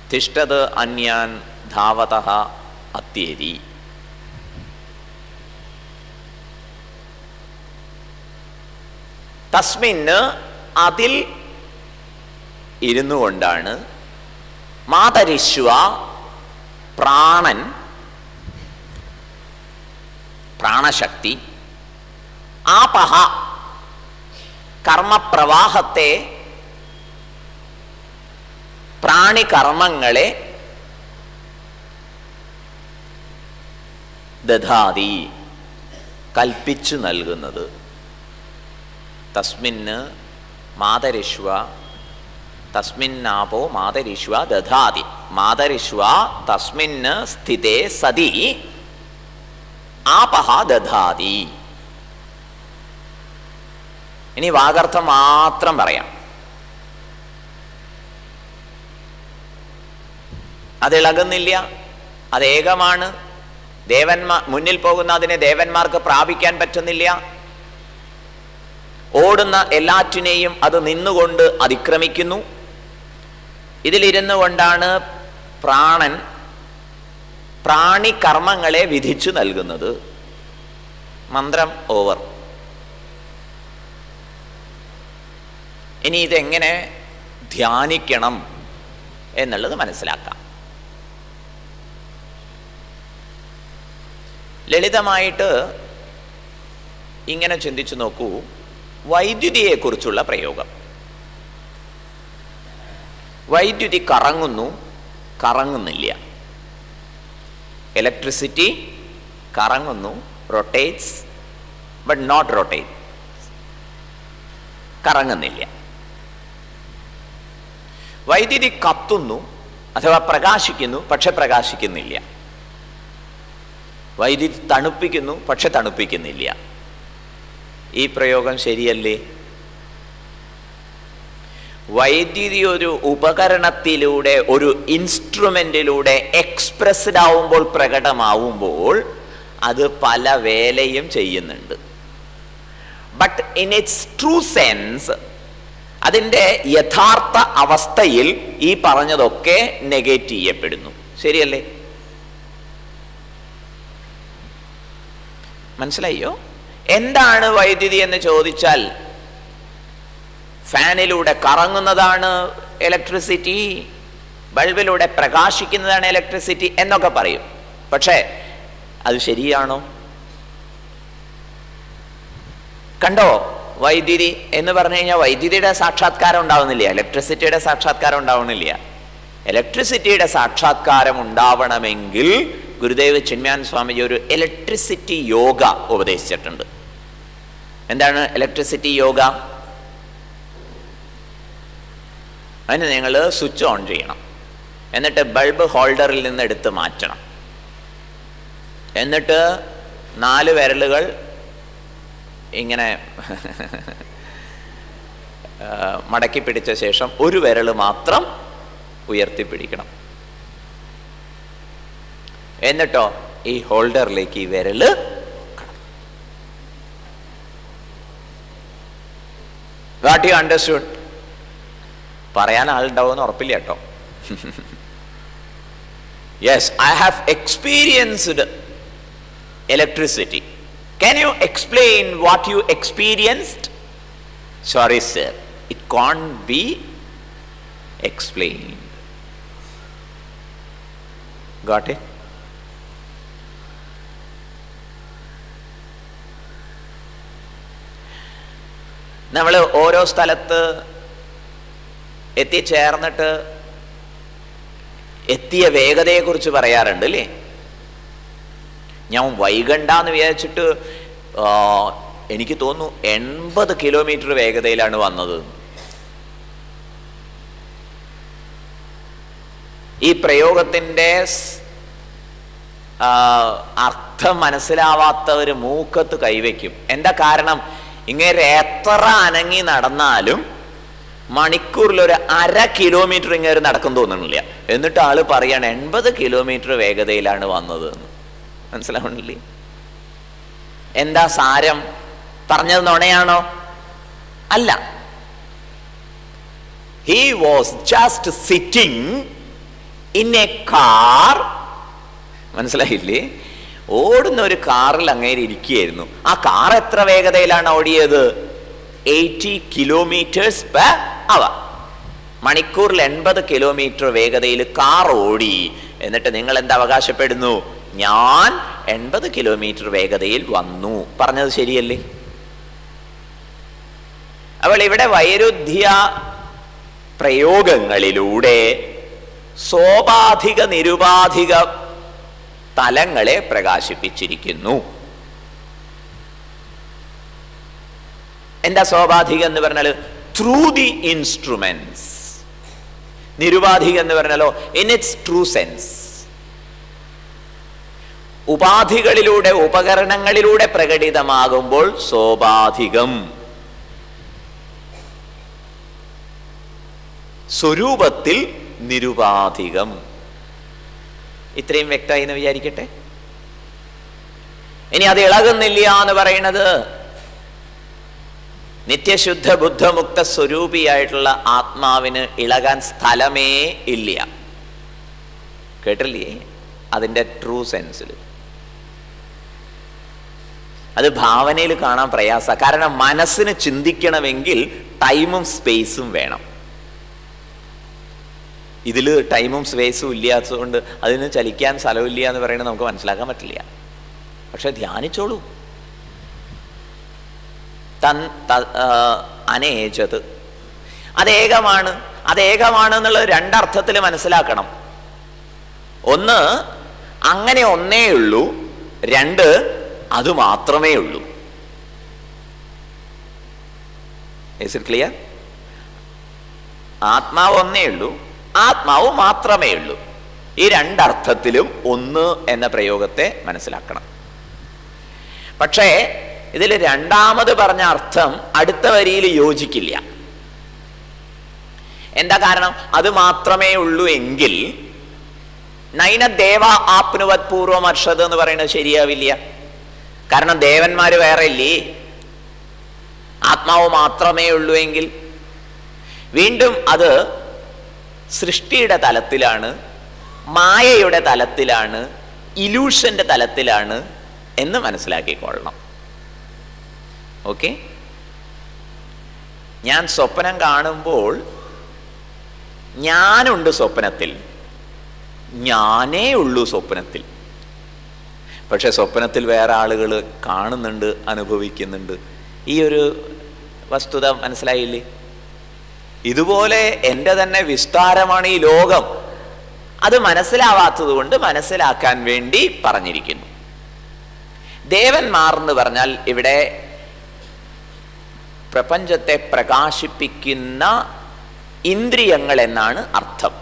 തിഷ്ടത് അന്യാൻ ധാവത അത്യേരി തസ്മിന് അതിൽ ഇരുന്നു കൊണ്ടാണ് മാതരിശ്വ പ്രാണൻ പ്രാണശക്തി ആപഹ കർമ്മപ്രവാഹത്തെ പ്രാണികർമ്മങ്ങളെ ദധാതി കൽപ്പിച്ചു നൽകുന്നത് തസ്മിന് മാതരിശ്വ തസ്മിന്നാപോ മാതരിശ്വ ദധാതി മാതരിശ്വ തസ്മിന് സ്ഥിതേ സതി ആപഹ ദധാതി ഇനി വാഗർത്ഥം മാത്രം പറയാം അത് ഇളകുന്നില്ല അത് ഏകമാണ് ദേവന്മാർ മുന്നിൽ പോകുന്ന അതിനെ ദേവന്മാർക്ക് പ്രാപിക്കാൻ പറ്റുന്നില്ല ഓടുന്ന എല്ലാറ്റിനെയും അത് നിന്നുകൊണ്ട് അതിക്രമിക്കുന്നു ഇതിലിരുന്നു കൊണ്ടാണ് പ്രാണൻ പ്രാണികർമ്മങ്ങളെ വിധിച്ചു നൽകുന്നത് മന്ത്രം ഓവർ ഇനി ഇതെങ്ങനെ ധ്യാനിക്കണം എന്നുള്ളത് മനസ്സിലാക്കാം ലളിതമായിട്ട് ഇങ്ങനെ ചിന്തിച്ചു നോക്കൂ വൈദ്യുതിയെക്കുറിച്ചുള്ള പ്രയോഗം വൈദ്യുതി കറങ്ങുന്നു കറങ്ങുന്നില്ല ഇലക്ട്രിസിറ്റി കറങ്ങുന്നു റൊട്ടേറ്റ്സ് ബട്ട് നോട്ട് റൊട്ടേറ്റ് കറങ്ങുന്നില്ല വൈദ്യുതി കത്തുന്നു അഥവാ പ്രകാശിക്കുന്നു പക്ഷെ പ്രകാശിക്കുന്നില്ല വൈദ്യുതി തണുപ്പിക്കുന്നു പക്ഷെ തണുപ്പിക്കുന്നില്ല ഈ പ്രയോഗം ശരിയല്ലേ വൈദ്യുതി ഒരു ഉപകരണത്തിലൂടെ ഒരു ഇൻസ്ട്രുമെന്റിലൂടെ എക്സ്പ്രസ്ഡ് ആവുമ്പോൾ പ്രകടമാവുമ്പോൾ അത് പല വേലയും ചെയ്യുന്നുണ്ട് but in its true sense അതിൻ്റെ യഥാർത്ഥ അവസ്ഥയിൽ ഈ പറഞ്ഞതൊക്കെ നെഗേറ്റ് ചെയ്യപ്പെടുന്നു ശരിയല്ലേ മനസ്സിലായോ എന്താണ് വൈദ്യുതി എന്ന് ചോദിച്ചാൽ ഫാനിലൂടെ കറങ്ങുന്നതാണ് ഇലക്ട്രിസിറ്റി ബൾബിലൂടെ പ്രകാശിക്കുന്നതാണ് ഇലക്ട്രിസിറ്റി എന്നൊക്കെ പറയും പക്ഷേ അത് ശരിയാണോ കണ്ടോ വൈദ്യുതി എന്ന് പറഞ്ഞു കഴിഞ്ഞാൽ വൈദ്യുതിയുടെ സാക്ഷാത്കാരം ഉണ്ടാവുന്നില്ല ഇലക്ട്രിസിറ്റിയുടെ സാക്ഷാത്കാരം ഉണ്ടാവുന്നില്ല ഇലക്ട്രിസിറ്റിയുടെ സാക്ഷാത്കാരം ഉണ്ടാവണമെങ്കിൽ ഗുരുദേവ് ചിന്മയാൻ സ്വാമിജി ഒരു ഇലക്ട്രിസിറ്റി യോഗ ഉപദേശിച്ചിട്ടുണ്ട് എന്താണ് ഇലക്ട്രിസിറ്റി യോഗ അതിന് നിങ്ങൾ സ്വിച്ച് ഓൺ ചെയ്യണം എന്നിട്ട് ബൾബ് ഹോൾഡറിൽ നിന്ന് എടുത്ത് മാറ്റണം എന്നിട്ട് നാല് വിരലുകൾ ഇങ്ങനെ മടക്കി പിടിച്ച ശേഷം ഒരു വിരൽ മാത്രം ഉയർത്തിപ്പിടിക്കണം എന്നിട്ടോ ഈ ഹോൾഡറിലേക്ക് ഈ വിരല് വാട്ട് യു അണ്ടർസ്റ്റുഡ് പറയാൻ ആളുണ്ടാവുമെന്ന് ഉറപ്പില്ല കേട്ടോ yes I have experienced electricity. Can you explain what you experienced? Sorry, sir. It can't be explained. Got it? നമ്മൾ ഓരോ സ്ഥലത്ത് എത്തിച്ചേർന്നിട്ട് എത്തിയ വേഗതയെക്കുറിച്ച് പറയാറുണ്ട് അല്ലേ ഞാൻ വൈകണ്ടെന്ന് വിചാരിച്ചിട്ട് എനിക്ക് തോന്നുന്നു എൺപത് കിലോമീറ്റർ വേഗതയിലാണ് വന്നത് ഈ പ്രയോഗത്തിൻ്റെ അർത്ഥം മനസ്സിലാവാത്തവർ മൂക്കത്ത് കൈവയ്ക്കും എന്താ കാരണം ഇങ്ങനെ എത്ര അനങ്ങി നടന്നാലും മണിക്കൂറിൽ ഒരു അര കിലോമീറ്റർ ഇങ്ങനെ നടക്കും തോന്നുന്നില്ല എന്നിട്ട് ആള് പറയാണ് എൺപത് കിലോമീറ്റർ വേഗതയിലാണ് വന്നത് എന്ന് മനസ്സിലാവണില്ലേ എന്താ സാരം പറഞ്ഞത് നുണയാണോ അല്ല he was just sitting in a car മനസ്സിലായില്ലേ ഓടുന്ന ഒരു കാറിൽ അങ്ങേര് ഇരിക്കുകയായിരുന്നു ആ കാർ എത്ര വേഗതയിലാണ് ഓടിയത് എയ്റ്റി കിലോമീറ്റേഴ്സ് പെർ അവർ മണിക്കൂറിൽ എൺപത് കിലോമീറ്റർ വേഗതയിൽ കാർ ഓടി എന്നിട്ട് നിങ്ങൾ എന്താ അവകാശപ്പെടുന്നു ഞാൻ എൺപത് കിലോമീറ്റർ വേഗതയിൽ വന്നു പറഞ്ഞത് ശരിയല്ലേ അപ്പോൾ ഇവിടെ വൈരുദ്ധ്യ പ്രയോഗങ്ങളിലൂടെ സോപാധിക നിരുപാധിക തലങ്ങളെ പ്രകാശിപ്പിച്ചിരിക്കുന്നു എന്താ സ്വാഭാവികം എന്ന് പറഞ്ഞാൽ ത്രൂ ദി ഇൻസ്ട്രുമെന്റ്സ് നിരുപാധികം എന്ന് പറഞ്ഞാലോ ഇൻ ഇറ്റ്സ് ട്രൂ സെൻസ് ഉപാധികളിലൂടെ ഉപകരണങ്ങളിലൂടെ പ്രകടിതമാകുമ്പോൾ സോപാധികം സ്വരൂപത്തിൽ നിരുപാധികം ഇത്രയും വ്യക്തമായി എന്ന് വിചാരിക്കട്ടെ ഇനി അത് ഇളകുന്നില്ല എന്ന് പറയുന്നത് നിത്യശുദ്ധ ബുദ്ധമുക്ത സ്വരൂപിയായിട്ടുള്ള ആത്മാവിന് ഇളകാൻ സ്ഥലമേ ഇല്ല കേട്ടില്ലേ അതിൻ്റെ ട്രൂ സെൻസിൽ അത് ഭാവനയിൽ കാണാൻ പ്രയാസ കാരണം മനസ്സിന് ചിന്തിക്കണമെങ്കിൽ ടൈമും സ്പേസും വേണം ഇതിൽ ടൈമും സ്പേസും ഇല്ലാത്തതുകൊണ്ട് അതിന് ചലിക്കാൻ സ്ഥലമില്ല എന്ന് പറയുന്നത് നമുക്ക് മനസ്സിലാക്കാൻ പറ്റില്ല പക്ഷെ ധ്യാനിച്ചോളൂ തൻ അനേജത് അതേകമാണ് അതേകമാണ് എന്നുള്ളത് രണ്ടർത്ഥത്തിൽ മനസ്സിലാക്കണം ഒന്ന് അങ്ങനെ ഒന്നേ ഉള്ളൂ രണ്ട് അത് മാത്രമേ ഉള്ളൂ ഇസ് ഇറ്റ് ക്ലിയർ ആത്മാവ് ഒന്നേ ഉള്ളൂ ആത്മാവ് മാത്രമേ ഉള്ളൂ ഈ രണ്ടർത്ഥത്തിലും ഒന്ന് എന്ന പ്രയോഗത്തെ മനസ്സിലാക്കണം പക്ഷേ ഇതിൽ രണ്ടാമത് പറഞ്ഞ അർത്ഥം അടുത്ത വരിയിൽ യോജിക്കില്ല എന്താ കാരണം അത് മാത്രമേ ഉള്ളൂ എങ്കിൽ നൈന ദേവ ആപ്നുവത് പൂർവം അർഷത് എന്ന് പറയുന്നത് ശരിയാവില്ല കാരണം ദേവന്മാര് വേറെ ഇല്ലേ ആത്മാവ് മാത്രമേ ഉള്ളൂ എങ്കിൽ വീണ്ടും അത് സൃഷ്ടിയുടെ തലത്തിലാണ് മായയുടെ തലത്തിലാണ് ഇലൂഷന്റെ തലത്തിലാണ് എന്ന് മനസ്സിലാക്കിക്കൊള്ളണം ഓക്കെ ഞാൻ സ്വപ്നം കാണുമ്പോൾ ഞാനുണ്ട് സ്വപ്നത്തിൽ ഞാനേ ഉള്ളൂ സ്വപ്നത്തിൽ പക്ഷെ സ്വപ്നത്തിൽ വേറെ ആളുകൾ കാണുന്നുണ്ട് അനുഭവിക്കുന്നുണ്ട് ഈ ഒരു വസ്തുത മനസ്സിലായില്ലേ ഇതുപോലെ എൻ്റെ തന്നെ വിസ്താരമാണ് ഈ ലോകം അത് മനസ്സിലാവാത്തത് കൊണ്ട് മനസ്സിലാക്കാൻ വേണ്ടി പറഞ്ഞിരിക്കുന്നു ദേവന്മാർ എന്ന് പറഞ്ഞാൽ ഇവിടെ പ്രപഞ്ചത്തെ പ്രകാശിപ്പിക്കുന്ന ഇന്ദ്രിയങ്ങൾ എന്നാണ് അർത്ഥം